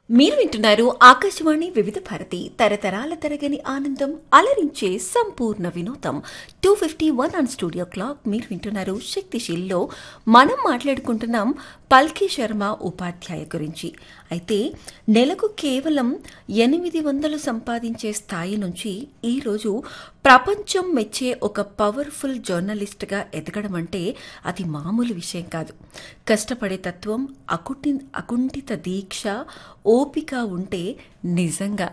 మీరు వింటున్నారు ఆకాశవాణి వివిధ భారతి తరతరాల తరగని ఆనందం అలరించే సంపూర్ణ వినోదం two fifty one on studio clock మీరు వింటున్నారు శక్తిశీల్లో మనం మాట్లాడుకుంటున్నాం పల్కి శర్మ ఉపాధ్యాయ గురించి అయితే నెలకు కేవలం ఎనిమిది వందలు సంపాదించే స్థాయి నుంచి ఈరోజు ప్రపంచం మెచ్చే ఒక పవర్ఫుల్ జర్నలిస్ట్గా ఎదగడం అంటే అది మామూలు విషయం కాదు కష్టపడే తత్వం అకుటి అకుంఠిత దీక్ష ఓపిక ఉంటే నిజంగా